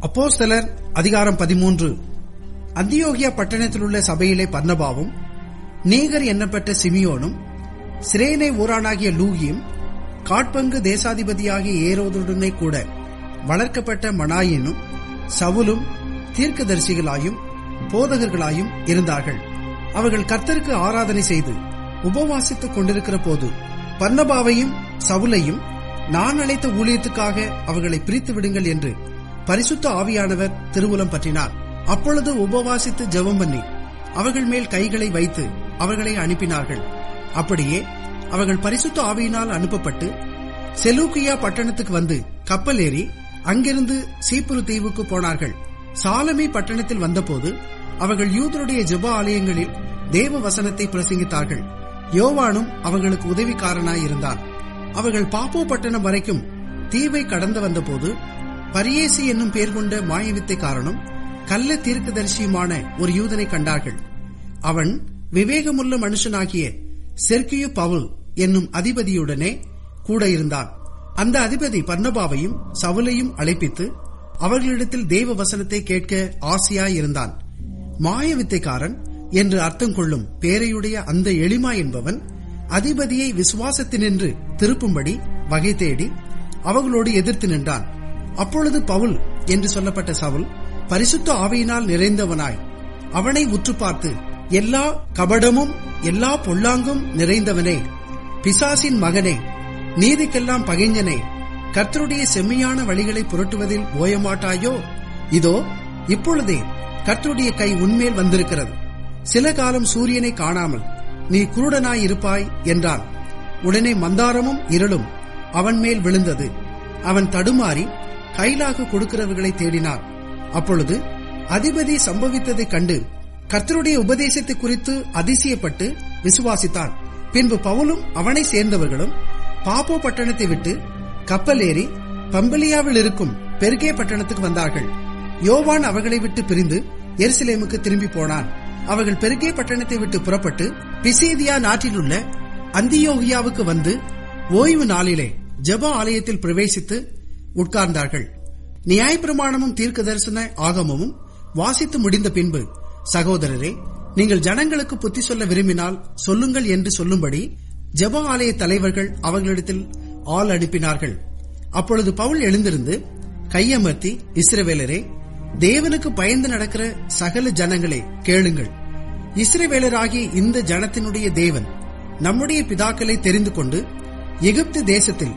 அப்போஸ்தலர் அதிகாரம் பதிமூன்று அந்தியோகியா பட்டணத்தில் உள்ள சபையிலே பர்னபாவும் நீகர் எண்ணப்பட்ட சிமியோனும் சிரேனை ஊரானாகிய லூகியும் காட்பங்கு தேசாதிபதியாகிய ஏரோதுடனே கூட வளர்க்கப்பட்ட மனாயினும் சவுலும் தீர்க்கதரிசிகளாயும் போதகர்களாயும் இருந்தார்கள் அவர்கள் கர்த்தருக்கு ஆராதனை செய்து உபவாசித்துக் கொண்டிருக்கிற போது பர்னபாவையும் சவுலையும் நான் அழைத்த ஊழியத்துக்காக அவர்களை பிரித்து விடுங்கள் என்று பரிசுத்த ஆவியானவர் திருவுலம் பற்றினார் அப்பொழுது உபவாசித்து ஜெபம் பண்ணி அவர்கள் மேல் கைகளை வைத்து அவர்களை அனுப்பினார்கள் அப்படியே அவர்கள் பரிசுத்த ஆவியினால் அனுப்பப்பட்டு செலூக்கியா பட்டணத்துக்கு வந்து கப்பல் ஏறி அங்கிருந்து சீப்புரு தீவுக்கு போனார்கள் சாலமி பட்டணத்தில் வந்தபோது அவர்கள் யூதருடைய ஜெப ஆலயங்களில் தேவ வசனத்தை பிரசங்கித்தார்கள் யோவானும் அவர்களுக்கு உதவிக்காரனாயிருந்தான் அவர்கள் பாப்போ பட்டணம் வரைக்கும் தீவை கடந்து வந்தபோது பரியேசி என்னும் பேர் கொண்ட மாயவித்தைக்காரனும் கள்ள தீர்க்கதரிசியுமான ஒரு யூதனை கண்டார்கள் அவன் விவேகமுள்ள மனுஷனாகிய செர்கியு பவுல் என்னும் அதிபதியுடனே கூட இருந்தான் அந்த அதிபதி பர்ணபாவையும் சவுலையும் அழைப்பித்து அவர்களிடத்தில் தேவ வசனத்தை கேட்க ஆசையாயிருந்தான் மாயவித்தைக்காரன் என்று அர்த்தம் கொள்ளும் பேரையுடைய அந்த எளிமா என்பவன் அதிபதியை விசுவாசத்தினின்று திருப்பும்படி வகை தேடி அவர்களோடு எதிர்த்து நின்றான் அப்பொழுது பவுல் என்று சொல்லப்பட்ட சவுல் பரிசுத்த ஆவியினால் நிறைந்தவனாய் அவனை உற்று பார்த்து எல்லா கபடமும் எல்லா பொல்லாங்கும் நிறைந்தவனே பிசாசின் மகனே நீதிக்கெல்லாம் பகைஞனே கர்த்தருடைய செம்மையான வழிகளை புரட்டுவதில் ஓயமாட்டாயோ இதோ இப்பொழுதே கர்த்தருடைய கை உன்மேல் வந்திருக்கிறது சில காலம் சூரியனை காணாமல் நீ குருடனாய் இருப்பாய் என்றான் உடனே மந்தாரமும் இருளும் அவன் மேல் விழுந்தது அவன் தடுமாறி கைலாக கொடுக்கிறவர்களை தேடினார் அப்பொழுது அதிபதி சம்பவித்ததைக் கண்டு கர்த்தருடைய உபதேசத்தை குறித்து அதிசயப்பட்டு விசுவாசித்தான் பின்பு பவுலும் அவனை சேர்ந்தவர்களும் பாப்போ பட்டணத்தை விட்டு கப்பல் ஏறி பம்பலியாவில் இருக்கும் பெருகே பட்டணத்துக்கு வந்தார்கள் யோவான் அவர்களை விட்டு பிரிந்து எருசலேமுக்கு திரும்பி போனான் அவர்கள் பெருகே பட்டணத்தை விட்டு புறப்பட்டு பிசேதியா நாட்டிலுள்ள அந்தியோகியாவுக்கு வந்து ஓய்வு நாளிலே ஜப ஆலயத்தில் பிரவேசித்து உட்கார்ந்தார்கள் நியாயப்பிரமாணமும் தீர்க்க தரிசன ஆகமமும் வாசித்து முடிந்த பின்பு சகோதரரே நீங்கள் ஜனங்களுக்கு புத்தி சொல்ல விரும்பினால் சொல்லுங்கள் என்று சொல்லும்படி ஜப ஆலய தலைவர்கள் அவர்களிடத்தில் ஆள் அனுப்பினார்கள் அப்பொழுது பவுல் எழுந்திருந்து கையமர்த்தி இஸ்ரவேலரே தேவனுக்கு பயந்து நடக்கிற சகல ஜனங்களே கேளுங்கள் இஸ்ரவேலராகிய இந்த ஜனத்தினுடைய தேவன் நம்முடைய பிதாக்களை தெரிந்து கொண்டு எகிப்து தேசத்தில்